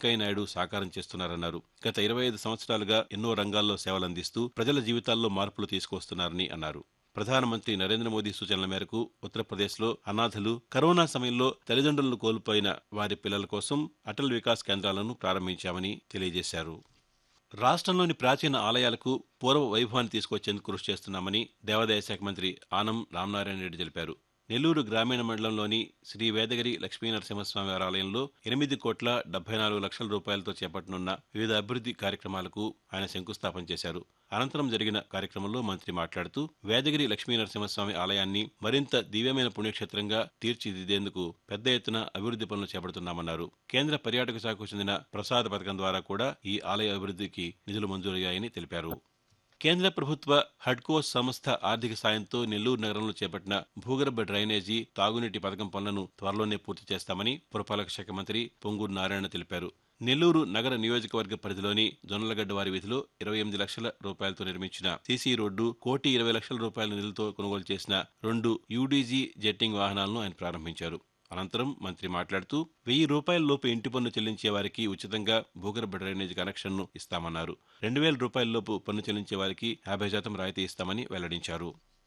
వెంకయ్యనాయుడు సాకారం చేస్తున్నారన్నారు గత ఇరవై ఐదు సంవత్సరాలుగా ఎన్నో రంగాల్లో సేవలందిస్తూ ప్రజల జీవితాల్లో మార్పులు తీసుకొస్తున్నారని అన్నారు ప్రధానమంత్రి నరేంద్ర మోదీ సూచనల మేరకు ఉత్తరప్రదేశ్లో అనాథలు కరోనా సమయంలో తల్లిదండ్రులను కోల్పోయిన వారి పిల్లల కోసం అటల్ వికాస్ కేంద్రాలను ప్రారంభించామని తెలియజేశారు రాష్ట్రంలోని ప్రాచీన ఆలయాలకు పూర్వ వైభవాన్ని తీసుకొచ్చేందుకు కృషి చేస్తున్నామని దేవాదాయ శాఖ మంత్రి ఆనం రామనారాయణ రెడ్డి తెలిపారు నెల్లూరు గ్రామీణ మండలంలోని శ్రీ వేదగిరి లక్ష్మీ నరసింహస్వామి వారి ఆలయంలో ఎనిమిది కోట్ల డెబ్బై నాలుగు లక్షల రూపాయలతో చేపట్టనున్న వివిధ అభివృద్ధి కార్యక్రమాలకు ఆయన శంకుస్థాపన చేశారు అనంతరం జరిగిన కార్యక్రమంలో మంత్రి మాట్లాడుతూ వేదగిరి లక్ష్మీ నరసింహస్వామి ఆలయాన్ని మరింత దివ్యమైన పుణ్యక్షేత్రంగా తీర్చిదిద్దేందుకు పెద్ద ఎత్తున అభివృద్ధి పనులు చేపడుతున్నామన్నారు కేంద్ర పర్యాటక శాఖకు చెందిన ప్రసాద పథకం ద్వారా కూడా ఈ ఆలయ అభివృద్ధికి నిధులు మంజూరయ్యాయని తెలిపారు కేంద్ర ప్రభుత్వ హడ్కో సంస్థ ఆర్థిక సాయంతో నెల్లూరు నగరంలో చేపట్టిన భూగర్భ డ్రైనేజీ తాగునీటి పథకం పనులను త్వరలోనే పూర్తి చేస్తామని పురపాలక శాఖ మంత్రి పొంగూరు నారాయణ తెలిపారు నెల్లూరు నగర నియోజకవర్గ పరిధిలోని జొన్నలగడ్డ వారి వీధిలో ఇరవై ఎనిమిది లక్షల రూపాయలతో నిర్మించిన సీసీ రోడ్డు కోటి ఇరవై లక్షల రూపాయల నిధులతో కొనుగోలు చేసిన రెండు యూడీజీ జెట్టింగ్ వాహనాలను ఆయన ప్రారంభించారు అనంతరం మంత్రి మాట్లాడుతూ వెయ్యి రూపాయల లోపు ఇంటి పన్ను చెల్లించే వారికి ఉచితంగా భూగర్భ డ్రైనేజ్ కనెక్షన్ను ఇస్తామన్నారు రెండు వేల రూపాయల లోపు పన్ను చెల్లించే వారికి యాభై శాతం రాయితీ ఇస్తామని వెల్లడించారు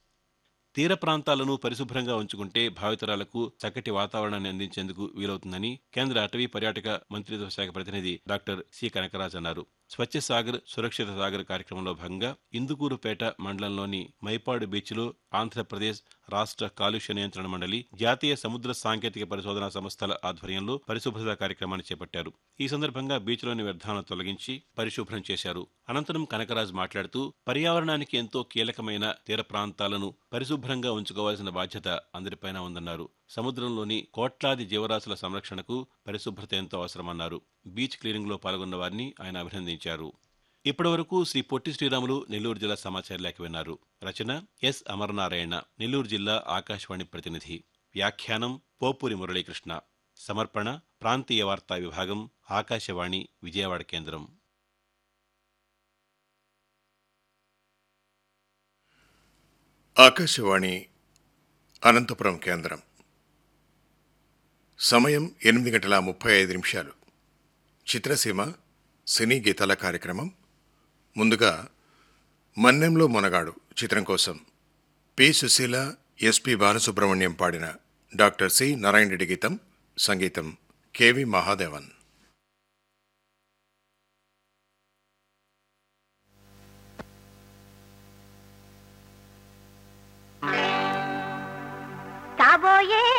తీర ప్రాంతాలను పరిశుభ్రంగా ఉంచుకుంటే భావితరాలకు చక్కటి వాతావరణాన్ని అందించేందుకు వీలవుతుందని కేంద్ర అటవీ పర్యాటక మంత్రిత్వ శాఖ ప్రతినిధి డాక్టర్ సి కనకరాజ్ అన్నారు స్వచ్ఛ సాగర్ సురక్షిత సాగర్ కార్యక్రమంలో భాగంగా ఇందుకూరుపేట మండలంలోని మైపాడు బీచ్లో ఆంధ్రప్రదేశ్ రాష్ట్ర కాలుష్య నియంత్రణ మండలి జాతీయ సముద్ర సాంకేతిక పరిశోధనా సంస్థల ఆధ్వర్యంలో పరిశుభ్రత కార్యక్రమాన్ని చేపట్టారు ఈ సందర్భంగా బీచ్లోని వ్యర్థాలను తొలగించి పరిశుభ్రం చేశారు అనంతరం కనకరాజ్ మాట్లాడుతూ పర్యావరణానికి ఎంతో కీలకమైన తీర ప్రాంతాలను పరిశుభ్రంగా ఉంచుకోవాల్సిన బాధ్యత అందరిపైన ఉందన్నారు సముద్రంలోని కోట్లాది జీవరాశుల సంరక్షణకు పరిశుభ్రత ఎంతో అవసరమన్నారు బీచ్ క్లీనింగ్లో పాల్గొన్న వారిని ఆయన అభినందించారు ఇప్పటివరకు శ్రీ పొట్టి శ్రీరాములు నెల్లూరు జిల్లా సమాచార లేఖ విన్నారు రచన ఎస్ అమరనారాయణ నెల్లూరు జిల్లా ఆకాశవాణి ప్రతినిధి వ్యాఖ్యానం పోపూరి మురళీకృష్ణ సమర్పణ ప్రాంతీయ వార్తా విభాగం ఆకాశవాణి విజయవాడ కేంద్రం ఆకాశవాణి అనంతపురం కేంద్రం సమయం ఎనిమిది గంటల ముప్పై ఐదు నిమిషాలు చిత్రసీమ సినీ గీతాల కార్యక్రమం ముందుగా మన్నెంలో మొనగాడు చిత్రం కోసం పి సుశీల ఎస్పి బాలసుబ్రహ్మణ్యం పాడిన డాక్టర్ సి నారాయణ రెడ్డి గీతం సంగీతం కెవి మహాదేవన్ కాబోయే